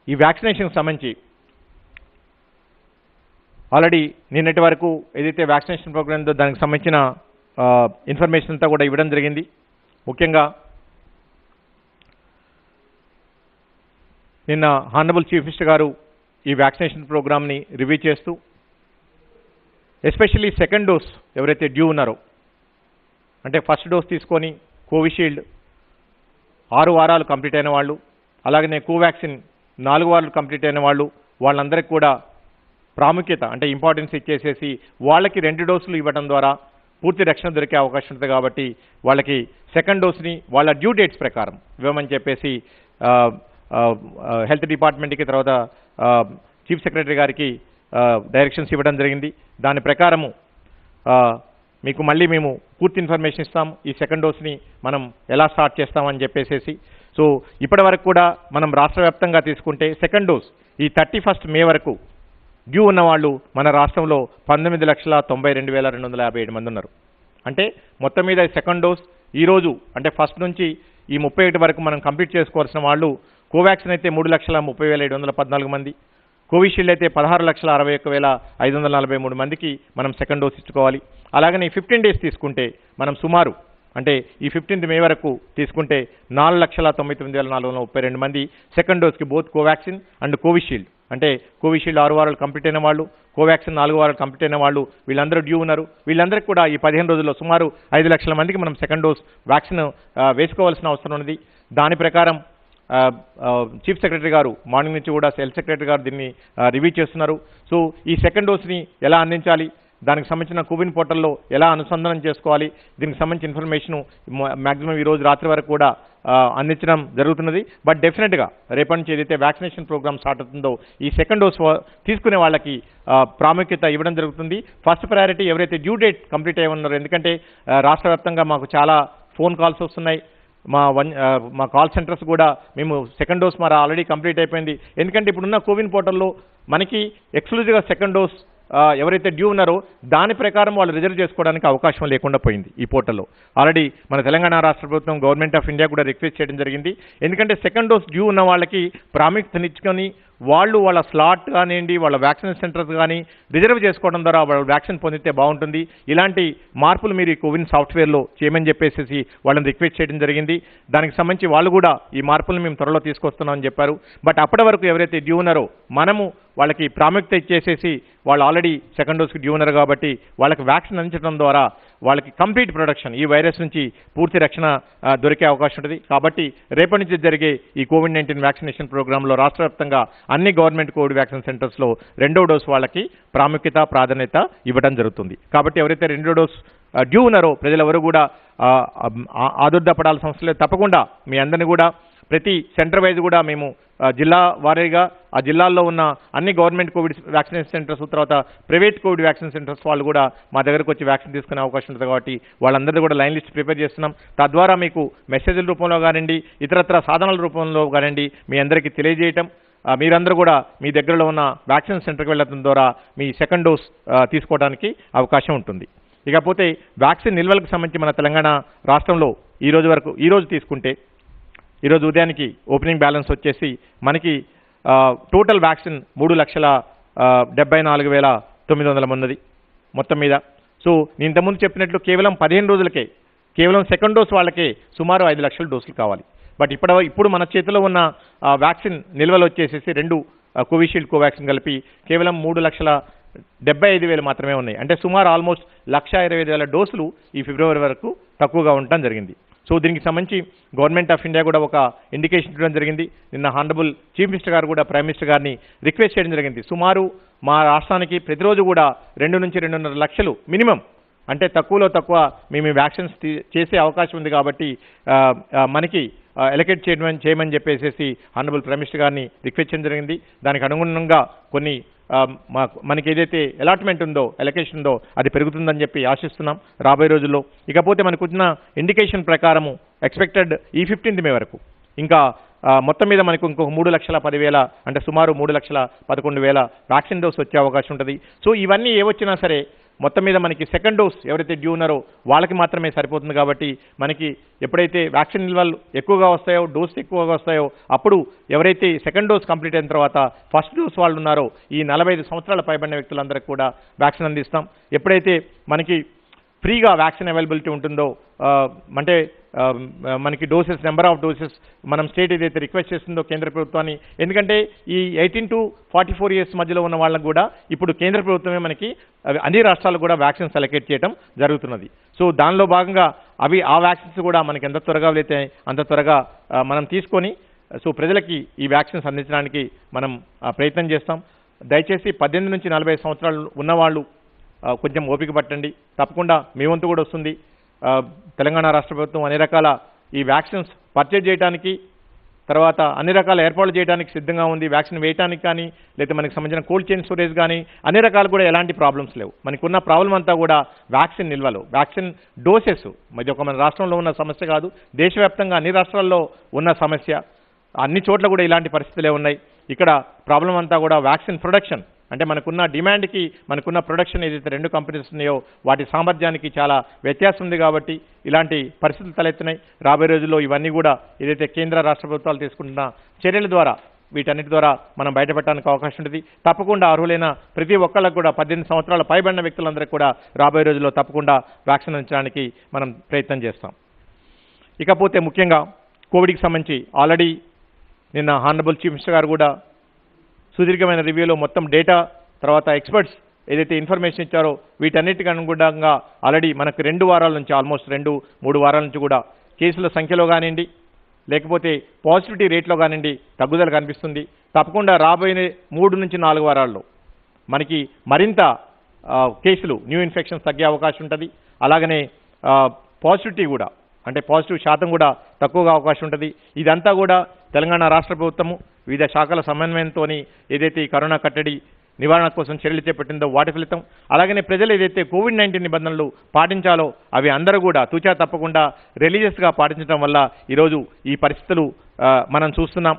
ఈ వ్యాక్సినేషన్కి సంబంధించి ఆల్రెడీ నిన్నటి వరకు ఏదైతే వ్యాక్సినేషన్ ప్రోగ్రామ్ ఉందో దానికి సంబంధించిన ఆ, ఇన్ఫర్మేషన్ అంతా కూడా ఇవ్వడం జరిగింది ముఖ్యంగా నిన్న హానరబుల్ చీఫ్ మినిస్టర్ గారు ఈ వ్యాక్సినేషన్ ప్రోగ్రామ్ని రివ్యూ చేస్తూ ఎస్పెషల్లీ సెకండ్ డోస్ ఎవరైతే డ్యూ ఉన్నారో అంటే ఫస్ట్ డోస్ తీసుకొని కోవిషీల్డ్ ఆరు వారాలు కంప్లీట్ అయిన వాళ్ళు అలాగనే కోవాక్సిన్ నాలుగు వారాలు కంప్లీట్ అయిన వాళ్ళు వాళ్ళందరికీ కూడా ప్రాముఖ్యత అంటే ఇంపార్టెన్స్ ఇచ్చేసేసి వాళ్ళకి రెండు డోసులు ఇవ్వడం ద్వారా పూర్తి రక్షణ దొరికే అవకాశం ఉంటుంది కాబట్టి వాళ్ళకి సెకండ్ డోస్ని వాళ్ళ డ్యూ డేట్స్ ప్రకారం ఇవ్వమని చెప్పేసి ఆ, ఆ, ఆ, హెల్త్ డిపార్ట్మెంట్కి తర్వాత ఆ, చీఫ్ సెక్రటరీ గారికి ఆ, డైరెక్షన్స్ ఇవ్వడం జరిగింది దాని ప్రకారము ఆ, మీకు మళ్ళీ మేము పూర్తి ఇన్ఫర్మేషన్ ఇస్తాం ఈ సెకండ్ డోస్ని మనం ఎలా స్టార్ట్ చేస్తామని చెప్పేసేసి సో ఇప్పటి వరకు కూడా మనం రాష్ట్ర వ్యాప్తంగా తీసుకుంటే సెకండ్ డోస్ ఈ థర్టీ ఫస్ట్ మే వరకు డ్యూ ఉన్న వాళ్ళు మన రాష్ట్రంలో పంతొమ్మిది లక్షల తొంభై రెండు వేల రెండు వందల యాభై ఏడు మంది ఉన్నారు అంటే మొత్తం మీద సెకండ్ డోస్ ఈ రోజు అంటే ఫస్ట్ నుంచి ఈ ముప్పై ఒకటి వరకు మనం కంప్లీట్ చేసుకోవాల్సిన వాళ్ళు కోవాక్సిన్ అయితే మూడు లక్షల ముప్పై వేల ఏడు వందల పద్నాలుగు మంది కోవిషీల్డ్ అయితే పదహారు లక్షల అరవై ఒక్క వేల ఐదు వందల నలభై మూడు మందికి మనం సెకండ్ డోస్ ఇచ్చుకోవాలి అలాగనే ఫిఫ్టీన్ డేస్ తీసుకుంటే మనం సుమారు అంటే ఈ ఫిఫ్టీన్త్ మే వరకు తీసుకుంటే నాలుగు లక్షల తొంభై తొమ్మిది వేల నాలుగు వందల ముప్పై రెండు మంది సెకండ్ డోస్కి బోత్ కోవాక్సిన్ అండ్ కోవిషీల్డ్ అంటే కోవిషీల్డ్ ఆరు వారాలు కంప్లీట్ అయిన వాళ్ళు కోవాక్సిన్ నాలుగు వారాలు కంప్లీట్ అయిన వాళ్ళు వీళ్ళందరూ డ్యూ ఉన్నారు వీళ్ళందరికీ కూడా ఈ పదిహేను రోజుల్లో సుమారు ఐదు లక్షల మందికి మనం సెకండ్ డోస్ వ్యాక్సిన్ ఆ, వేసుకోవాల్సిన అవసరం ఉన్నది దాని ప్రకారం ఆ, ఆ, చీఫ్ సెక్రటరీ గారు మార్నింగ్ నుంచి కూడా హెల్త్ సెక్రటరీ గారు దీన్ని ఆ, రివ్యూ చేస్తున్నారు సో ఈ సెకండ్ డోస్ని ఎలా అందించాలి దానికి సంబంధించిన కోవిన్ పోర్టల్లో ఎలా అనుసంధానం చేసుకోవాలి దీనికి సంబంధించిన ఇన్ఫర్మేషన్ మాక్సిమం ఈ రోజు రాత్రి వరకు కూడా ఆ, అందించడం జరుగుతున్నది బట్ డెఫినెట్గా రేపటి నుంచి ఏదైతే వ్యాక్సినేషన్ ప్రోగ్రామ్ స్టార్ట్ అవుతుందో ఈ సెకండ్ డోస్ తీసుకునే వాళ్ళకి ఆ, ప్రాముఖ్యత ఇవ్వడం జరుగుతుంది ఫస్ట్ ప్రయారిటీ ఎవరైతే డ్యూ డేట్ కంప్లీట్ అయి ఉన్నారో ఎందుకంటే ఆ, రాష్ట్ర వ్యాప్తంగా మాకు చాలా ఫోన్ కాల్స్ వస్తున్నాయి మా వన్ ఆ, మా కాల్ సెంటర్స్ కూడా మేము సెకండ్ డోస్ మరి ఆల్రెడీ కంప్లీట్ అయిపోయింది ఎందుకంటే ఇప్పుడున్న కోవిన్ పోర్టల్లో మనకి ఎక్స్క్లూజివ్గా సెకండ్ డోస్ ఆ, ఎవరైతే డ్యూ ఉన్నారో దాని ప్రకారం వాళ్ళు రిజర్వ్ చేసుకోవడానికి అవకాశం లేకుండా పోయింది ఈ పోర్టల్లో ఆల్రెడీ మన తెలంగాణ రాష్ట్ర ప్రభుత్వం గవర్నమెంట్ ఆఫ్ ఇండియా కూడా రిక్వెస్ట్ చేయడం జరిగింది ఎందుకంటే సెకండ్ డోస్ డ్యూ ఉన్న వాళ్ళకి ప్రాముఖ్యతనిచ్చుకొని వాళ్ళు వాళ్ళ స్లాట్ కానివ్వండి వాళ్ళ వ్యాక్సిన్ సెంటర్స్ కానీ రిజర్వ్ చేసుకోవడం ద్వారా వాళ్ళు వ్యాక్సిన్ పొందితే బాగుంటుంది ఇలాంటి మార్పులు మీరు ఈ కోవిన్ సాఫ్ట్వేర్లో చేయమని చెప్పేసి వాళ్ళని రిక్వెస్ట్ చేయడం జరిగింది దానికి సంబంధించి వాళ్ళు కూడా ఈ మార్పులను మేము త్వరలో తీసుకొస్తున్నామని చెప్పారు బట్ అప్పటి వరకు ఎవరైతే డ్యూ ఉన్నారో మనము వాళ్ళకి ప్రాముఖ్యత ఇచ్చేసేసి వాళ్ళు ఆల్రెడీ సెకండ్ డోస్కి డ్యూ ఉన్నారు కాబట్టి వాళ్ళకి వ్యాక్సిన్ అందించడం ద్వారా వాళ్ళకి కంప్లీట్ ప్రొడక్షన్ ఈ వైరస్ నుంచి పూర్తి రక్షణ ఆ, దొరికే అవకాశం ఉంటుంది కాబట్టి రేపటి నుంచి జరిగే ఈ కోవిడ్ నైన్టీన్ వ్యాక్సినేషన్ ప్రోగ్రాంలో రాష్ట్ర వ్యాప్తంగా అన్ని గవర్నమెంట్ కోవిడ్ వ్యాక్సిన్ సెంటర్స్లో రెండో డోస్ వాళ్ళకి ప్రాముఖ్యత ప్రాధాన్యత ఇవ్వడం జరుగుతుంది కాబట్టి ఎవరైతే రెండో డోస్ ఆ, డ్యూ ఉన్నారో ప్రజలెవరు కూడా ఆ, ఆ, ఆదుర్దపడాల్సిన అవసరం లేదు తప్పకుండా మీ అందరిని కూడా ప్రతి సెంటర్ వైజ్ కూడా మేము ఆ, జిల్లా వారీగా ఆ జిల్లాల్లో ఉన్న అన్ని గవర్నమెంట్ కోవిడ్ వ్యాక్సినేషన్ సెంటర్స్ తర్వాత ప్రైవేట్ కోవిడ్ వ్యాక్సిన్ సెంటర్స్ వాళ్ళు కూడా మా దగ్గరకు వచ్చి వ్యాక్సిన్ తీసుకునే అవకాశం ఉంటుంది కాబట్టి వాళ్ళందరినీ కూడా లైన్ లిస్ట్ ప్రిపేర్ చేస్తున్నాం తద్వారా మీకు మెసేజ్ల రూపంలో కానివ్వండి ఇతరత్ర సాధనాల రూపంలో కానివ్వండి మీ అందరికీ తెలియజేయటం ఆ, మీరందరూ కూడా మీ దగ్గరలో ఉన్న వ్యాక్సిన్ సెంటర్కి వెళ్ళడం ద్వారా మీ సెకండ్ డోస్ ఆ, తీసుకోవడానికి అవకాశం ఉంటుంది ఇకపోతే వ్యాక్సిన్ నిల్వలకు సంబంధించి మన తెలంగాణ రాష్ట్రంలో ఈ రోజు వరకు ఈ రోజు తీసుకుంటే ఈరోజు ఉదయానికి ఓపెనింగ్ బ్యాలెన్స్ వచ్చేసి మనకి ఆ, టోటల్ వ్యాక్సిన్ మూడు లక్షల ఆ, డెబ్బై నాలుగు వేల తొమ్మిది వందల ఉన్నది మొత్తం మీద సో నేను ఇంతకుముందు చెప్పినట్లు కేవలం పదిహేను రోజులకే కేవలం సెకండ్ డోస్ వాళ్ళకే సుమారు ఐదు లక్షల డోసులు కావాలి బట్ ఇప్పుడు ఇప్పుడు మన చేతిలో ఉన్న ఆ, వ్యాక్సిన్ నిల్వలు వచ్చేసేసి రెండు ఆ, కోవిషీల్డ్ కోవాక్సిన్ కలిపి కేవలం మూడు లక్షల డెబ్బై ఐదు వేలు మాత్రమే ఉన్నాయి అంటే సుమారు ఆల్మోస్ట్ లక్ష ఇరవై ఐదు వేల డోసులు ఈ ఫిబ్రవరి వరకు తక్కువగా ఉండటం జరిగింది సో దీనికి సంబంధించి గవర్నమెంట్ ఆఫ్ ఇండియా కూడా ఒక ఇండికేషన్ ఇవ్వడం జరిగింది నిన్న హానరబుల్ చీఫ్ మినిస్టర్ గారు కూడా ప్రైమ్ మినిస్టర్ గారిని రిక్వెస్ట్ చేయడం జరిగింది సుమారు మా రాష్ట్రానికి ప్రతిరోజు కూడా రెండు నుంచి రెండున్నర లక్షలు మినిమం అంటే తక్కువలో తక్కువ మేము ఈ వ్యాక్సిన్స్ తీ- చేసే అవకాశం ఉంది కాబట్టి ఆ, ఆ, మనకి ఎలకేట్ చేయడం చేయమని చెప్పేసి హానరబుల్ ప్రైమ్ మినిస్టర్ గారిని రిక్వెస్ట్ చేయడం జరిగింది దానికి అనుగుణంగా కొన్ని ఆ, మాకు మనకి ఏదైతే అలాట్మెంట్ ఉందో ఎలకేషన్ ఉందో అది పెరుగుతుందని చెప్పి ఆశిస్తున్నాం రాబోయే రోజుల్లో ఇకపోతే మనకు వచ్చిన ఇండికేషన్ ప్రకారము ఎక్స్పెక్టెడ్ ఈ ఫిఫ్టీన్త్ మే వరకు ఇంకా ఆ, మొత్తం మీద మనకు ఇంకొక మూడు లక్షల పదివేల అంటే సుమారు మూడు లక్షల పదకొండు వేల వ్యాక్సిన్ డోస్ వచ్చే అవకాశం ఉంటుంది సో ఇవన్నీ ఏవొచ్చినా సరే మొత్తం మీద మనకి సెకండ్ డోస్ ఎవరైతే డ్యూ ఉన్నారో వాళ్ళకి మాత్రమే సరిపోతుంది కాబట్టి మనకి ఎప్పుడైతే వ్యాక్సిన్ నిల్వలు ఎక్కువగా వస్తాయో డోస్ ఎక్కువగా వస్తాయో అప్పుడు ఎవరైతే సెకండ్ డోస్ కంప్లీట్ అయిన తర్వాత ఫస్ట్ డోస్ వాళ్ళు ఉన్నారో ఈ నలభై ఐదు సంవత్సరాల పైబడిన వ్యక్తులందరికీ కూడా వ్యాక్సిన్ అందిస్తాం ఎప్పుడైతే మనకి ఫ్రీగా వ్యాక్సిన్ అవైలబిలిటీ ఉంటుందో ఆ, అంటే ఆ, మనకి డోసెస్ నెంబర్ ఆఫ్ డోసెస్ మనం స్టేట్ ఏదైతే రిక్వెస్ట్ చేస్తుందో కేంద్ర ప్రభుత్వాన్ని ఎందుకంటే ఈ eighteen to forty four years మధ్యలో ఉన్న వాళ్ళకు కూడా ఇప్పుడు కేంద్ర ప్రభుత్వమే మనకి అవి అన్ని రాష్ట్రాలకు కూడా వ్యాక్సిన్స్ అలొకేట్ చేయడం జరుగుతున్నది సో దానిలో భాగంగా అవి ఆ వ్యాక్సిన్స్ కూడా మనకి ఎంత త్వరగా వెళితే అంత త్వరగా ఆ, మనం తీసుకొని సో ప్రజలకి ఈ వ్యాక్సిన్స్ అందించడానికి మనం ఆ, ప్రయత్నం చేస్తాం దయచేసి పద్దెనిమిది నుంచి నలభై సంవత్సరాలు ఉన్నవాళ్ళు ఆ, కొంచెం ఓపిక పట్టండి తప్పకుండా మీ వంతు కూడా వస్తుంది ఆ, తెలంగాణ రాష్ట్ర ప్రభుత్వం అన్ని రకాల ఈ వ్యాక్సిన్స్ పర్చేజ్ చేయడానికి తర్వాత అన్ని రకాల ఏర్పాట్లు చేయడానికి సిద్ధంగా ఉంది వ్యాక్సిన్ వేయడానికి కానీ లేదా మనకి సంబంధించిన కోల్డ్ చైన్ స్టోరేజ్ కానీ అన్ని రకాలు కూడా ఎలాంటి ప్రాబ్లమ్స్ లేవు మనకున్న ప్రాబ్లం అంతా కూడా వ్యాక్సిన్ నిల్వలు వ్యాక్సిన్ డోసెస్ ఇది ఒక మన రాష్ట్రంలో ఉన్న సమస్య కాదు దేశవ్యాప్తంగా అన్ని రాష్ట్రాల్లో ఉన్న సమస్య అన్ని చోట్ల కూడా ఇలాంటి పరిస్థితులే ఉన్నాయి ఇక్కడ ప్రాబ్లం అంతా కూడా వ్యాక్సిన్ ప్రొడక్షన్ అంటే మనకున్న డిమాండ్కి మనకున్న ప్రొడక్షన్ ఏదైతే రెండు కంపెనీస్ ఉన్నాయో వాటి సామర్థ్యానికి చాలా వ్యత్యాసం ఉంది కాబట్టి ఇలాంటి పరిస్థితులు తలెత్తున్నాయి రాబోయే రోజుల్లో ఇవన్నీ కూడా ఏదైతే కేంద్ర రాష్ట్ర ప్రభుత్వాలు తీసుకుంటున్న చర్యల ద్వారా వీటన్నిటి ద్వారా మనం బయటపెట్టడానికి అవకాశం ఉంటుంది తప్పకుండా అర్హులైన ప్రతి ఒక్కళ్ళకు కూడా పద్దెనిమిది సంవత్సరాల పైబడిన వ్యక్తులందరికీ కూడా రాబోయే రోజుల్లో తప్పకుండా వ్యాక్సిన్ అందించడానికి మనం ప్రయత్నం చేస్తాం ఇకపోతే ముఖ్యంగా కోవిడ్కి సంబంధించి ఆల్రెడీ నిన్న హానరబుల్ చీఫ్ మినిస్టర్ గారు కూడా సుదీర్ఘమైన రివ్యూలో మొత్తం డేటా తర్వాత ఎక్స్పర్ట్స్ ఏదైతే ఇన్ఫర్మేషన్ ఇచ్చారో వీటన్నిటికి అనుగుణంగా ఆల్రెడీ మనకు రెండు వారాల నుంచి ఆల్మోస్ట్ రెండు మూడు వారాల నుంచి కూడా కేసుల సంఖ్యలో కానివ్వండి లేకపోతే పాజిటివిటీ రేట్లో కానివ్వండి తగ్గుదల కనిపిస్తుంది తప్పకుండా రాబోయే మూడు నుంచి నాలుగు వారాల్లో మనకి మరింత ఆ, కేసులు న్యూ ఇన్ఫెక్షన్స్ తగ్గే అవకాశం ఉంటుంది అలాగనే పాజిటివిటీ కూడా అంటే పాజిటివ్ శాతం కూడా తక్కువగా అవకాశం ఉంటుంది ఇదంతా కూడా తెలంగాణ రాష్ట్ర ప్రభుత్వము వివిధ శాఖల సమన్వయంతో ఏదైతే ఈ కరోనా కట్టడి నివారణ కోసం చర్యలు చేపట్టిందో వాటి ఫలితం అలాగనే ప్రజలు ఏదైతే కోవిడ్ నైన్టీన్ నిబంధనలు పాటించాలో అవి అందరూ కూడా తూచా తప్పకుండా రిలీజియస్గా పాటించడం వల్ల ఈరోజు ఈ పరిస్థితులు ఆ, మనం చూస్తున్నాం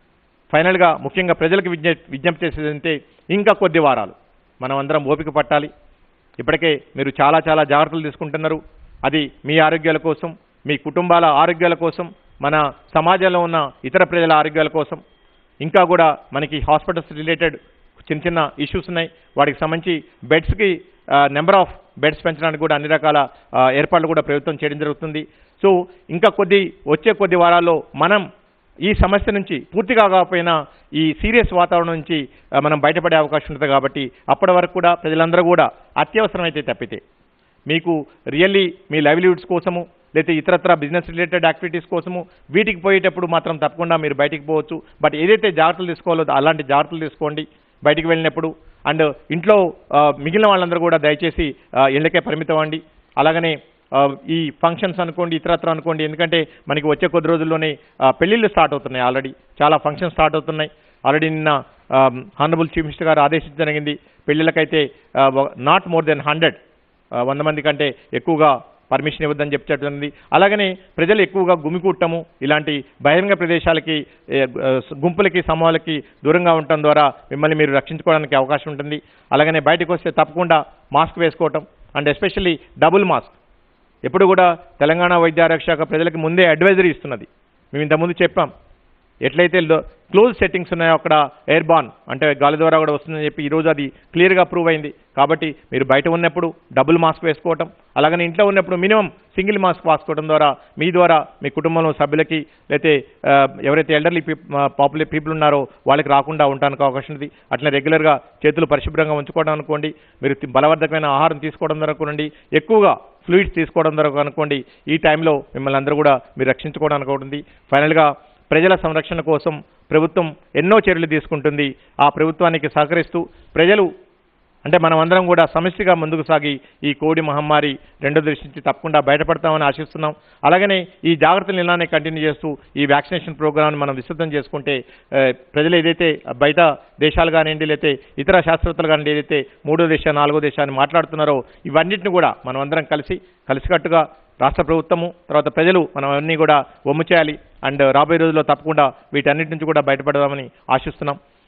ఫైనల్గా ముఖ్యంగా ప్రజలకు విజ్ఞ విజ్ఞప్తి చేసేదంటే ఇంకా కొద్ది వారాలు మనం అందరం ఓపిక పట్టాలి ఇప్పటికే మీరు చాలా చాలా జాగ్రత్తలు తీసుకుంటున్నారు అది మీ ఆరోగ్యాల కోసం మీ కుటుంబాల ఆరోగ్యాల కోసం మన సమాజంలో ఉన్న ఇతర ప్రజల ఆరోగ్యాల కోసం ఇంకా కూడా మనకి హాస్పిటల్స్ రిలేటెడ్ చిన్న చిన్న ఇష్యూస్ ఉన్నాయి వాటికి సంబంధించి బెడ్స్కి నెంబర్ ఆఫ్ బెడ్స్ పెంచడానికి కూడా అన్ని రకాల ఆ, ఏర్పాట్లు కూడా ప్రభుత్వం చేయడం జరుగుతుంది సో ఇంకా కొద్ది వచ్చే కొద్ది వారాల్లో మనం ఈ సమస్య నుంచి పూర్తిగా కాకపోయినా ఈ సీరియస్ వాతావరణం నుంచి ఆ, మనం బయటపడే అవకాశం ఉంటుంది కాబట్టి అప్పటి వరకు కూడా ప్రజలందరూ కూడా అత్యవసరమైతే తప్పితే మీకు రియల్లీ మీ లైవ్లీహుడ్స్ కోసము లేకపోతే ఇతరత్ర బిజినెస్ రిలేటెడ్ యాక్టివిటీస్ కోసము వీటికి పోయేటప్పుడు మాత్రం తప్పకుండా మీరు బయటికి పోవచ్చు బట్ ఏదైతే జాగ్రత్తలు తీసుకోవాలో అలాంటి జాగ్రత్తలు తీసుకోండి బయటికి వెళ్ళినప్పుడు అండ్ ఇంట్లో ఆ, మిగిలిన వాళ్ళందరూ కూడా దయచేసి ఆ, ఇళ్ళకే పరిమితం అవ్వండి అలాగనే ఆ, ఈ ఫంక్షన్స్ అనుకోండి ఇతరత్ర అనుకోండి ఎందుకంటే మనకి వచ్చే కొద్ది రోజుల్లోనే ఆ, పెళ్ళిళ్ళు స్టార్ట్ అవుతున్నాయి ఆల్రెడీ చాలా ఫంక్షన్స్ స్టార్ట్ అవుతున్నాయి ఆల్రెడీ నిన్న హానరబుల్ చీఫ్ మినిస్టర్ గారు ఆదేశించడం జరిగింది పెళ్ళిళ్ళకైతే నాట్ మోర్ దెన్ హండ్రెడ్ వంద మంది కంటే ఎక్కువగా పర్మిషన్ ఇవ్వద్దని చెప్పి జరిగింది అలాగనే ప్రజలు ఎక్కువగా గుమికూడటము ఇలాంటి బహిరంగ ప్రదేశాలకి ఏ, ఆ, గుంపులకి సమూహాలకి దూరంగా ఉండటం ద్వారా మిమ్మల్ని మీరు రక్షించుకోవడానికి అవకాశం ఉంటుంది అలాగనే బయటకు వస్తే తప్పకుండా మాస్క్ వేసుకోవటం అండ్ ఎస్పెషల్లీ డబుల్ మాస్క్ ఎప్పుడు కూడా తెలంగాణ వైద్య ఆరోగ్య శాఖ ప్రజలకు ముందే అడ్వైజరీ ఇస్తున్నది మేము ఇంతకుముందు చెప్పాం ఎట్లయితే క్లోజ్ సెట్టింగ్స్ ఉన్నాయో అక్కడ ఎయిర్ బాన్ అంటే గాలి ద్వారా కూడా వస్తుందని చెప్పి ఈరోజు అది క్లియర్గా ప్రూవ్ అయింది కాబట్టి మీరు బయట ఉన్నప్పుడు డబుల్ మాస్క్ వేసుకోవటం అలాగనే ఇంట్లో ఉన్నప్పుడు మినిమం సింగిల్ మాస్క్ వేసుకోవడం ద్వారా మీ ద్వారా మీ కుటుంబంలో సభ్యులకి లేకపోతే ఆ, ఎవరైతే ఎల్డర్లీ పాపులర్ పీపుల్ ఉన్నారో వాళ్ళకి రాకుండా ఉండడానికి అవకాశం ఉంది అట్లా రెగ్యులర్గా చేతులు పరిశుభ్రంగా ఉంచుకోవడం అనుకోండి మీరు తి- బలవర్ధకమైన ఆహారం తీసుకోవడం ద్వారా కొనండి ఎక్కువగా ఫ్లూయిడ్స్ తీసుకోవడం ద్వారా అనుకోండి ఈ టైంలో మిమ్మల్ని అందరూ కూడా మీరు రక్షించుకోవడానికి ఉంటుంది ఫైనల్గా ప్రజల సంరక్షణ కోసం ప్రభుత్వం ఎన్నో చర్యలు తీసుకుంటుంది ఆ ప్రభుత్వానికి సహకరిస్తూ ప్రజలు అంటే మనం అందరం కూడా సమస్యగా ముందుకు సాగి ఈ కోడి మహమ్మారి రెండో దృష్టి నుంచి తప్పకుండా బయటపడతామని ఆశిస్తున్నాం అలాగనే ఈ జాగ్రత్తలు ఇలానే కంటిన్యూ చేస్తూ ఈ వ్యాక్సినేషన్ ప్రోగ్రామ్ని మనం విస్తృతం చేసుకుంటే ఆ, ప్రజలు ఏదైతే బయట దేశాలు కానివ్వండి లేకపోతే ఇతర శాస్త్రవేత్తలు కానివ్వండి ఏదైతే మూడో దేశ నాలుగో దేశాన్ని మాట్లాడుతున్నారో ఇవన్నిటిని కూడా మనం అందరం కలిసి కలిసికట్టుగా రాష్ట్ర ప్రభుత్వము తర్వాత ప్రజలు మనం అన్నీ కూడా ఒమ్ము చేయాలి అండ్ రాబోయే రోజుల్లో తప్పకుండా వీటన్నిటి నుంచి కూడా బయటపడదామని ఆశిస్తున్నాం